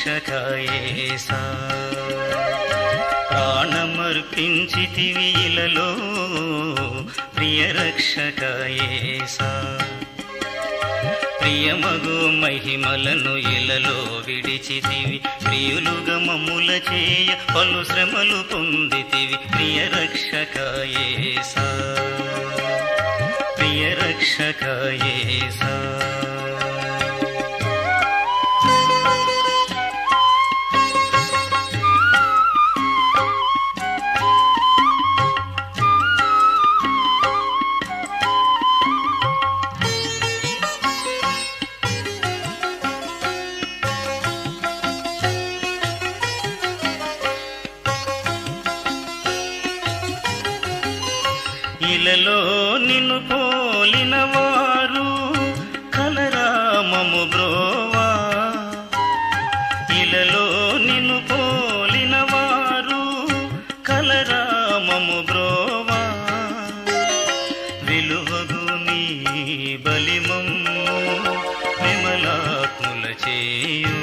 రక్షకాయేసా ప్రాణమర్పించితివి ఇలలో ప్రియ రక్షకాయేసా ప్రియమగు మహిమలను ఇలలో విడిచితివి ప్రియులుగా మమ్ముల చేయ పలు శ్రమలు పొందితివి ప్రియ రక్షకాయేసా ప్రియ రక్షకాయేసా ఇలలో నిన్ను పోలిన వారు కలరామము బ్రోవా ఇలలో నిన్ను పోలిన వారు కలరామము బ్రోవా విలువగు నీ బలిమమ్ము విమలాత్ముల చేయు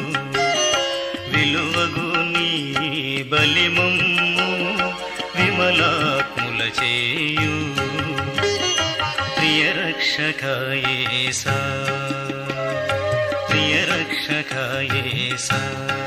విలువగు నీ బలిమమ్ము విమలాత్ముల చేయు ప్రియ రక్షకాయేసా ప్రియ రక్షకాయేసా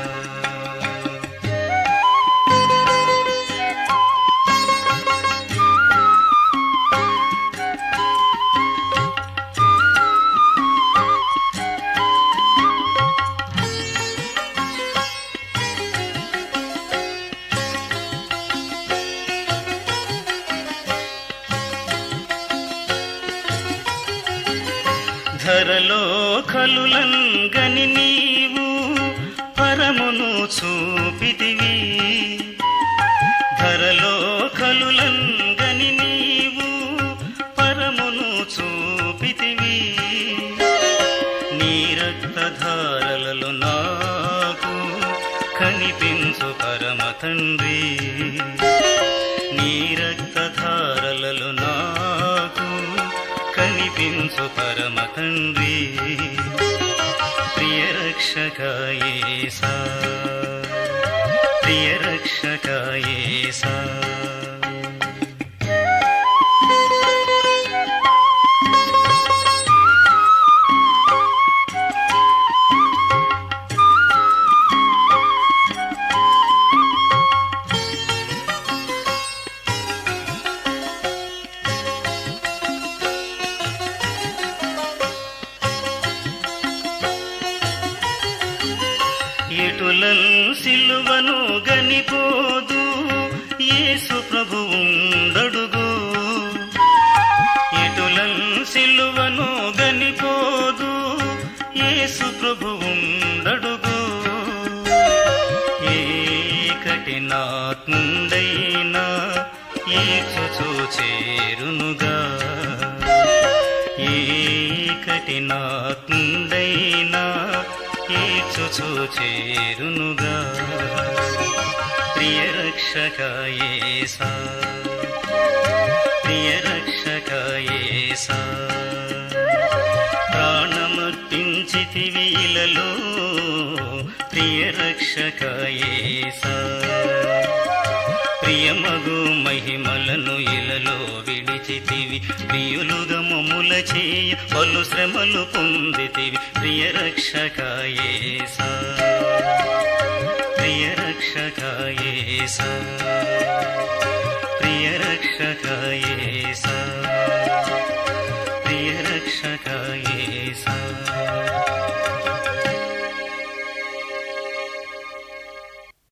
ధరలో కలులంగని నీవు పరమును చూపితివి ధరలో కలులంగని నీవు పరమును చూపితివి నీ రక్తధారలలో నాకు కనిపించు పరమ తండ్రి నీ రక్తధారలలో నాకు కనిపించు పరమ తండ్రి ప్రియ రక్షకాయేసా ప్రియ రక్షకాయేసా ఎటులన్ సిలువను గనిపోదు యేసు ప్రభు ఉండడుగు ఎటులన్ సిలువను గనిపోదు యేసు ప్రభు ఉండడుగు ఏ కఠినాత్ముండైనా ఈర్చుచూ చేరునుగా ఏ కఠినాత్ముండైనా ఈర్చుచూ చేరునుగా ప్రియ రక్షకాయేసా ప్రియ రక్షకాయేసా ప్రాణమర్పించితివి ఇలలో ప్రియ రక్షకాయేసా ప్రియమగు మహిమలను ఇలలో విడిచితివి ప్రియులుగా మమ్ముల చేయ పలు శ్రమలు పొందితివి ప్రియ రక్షకాయేసా ప్రియ రక్షకాయేసా ప్రియ రక్షకాయే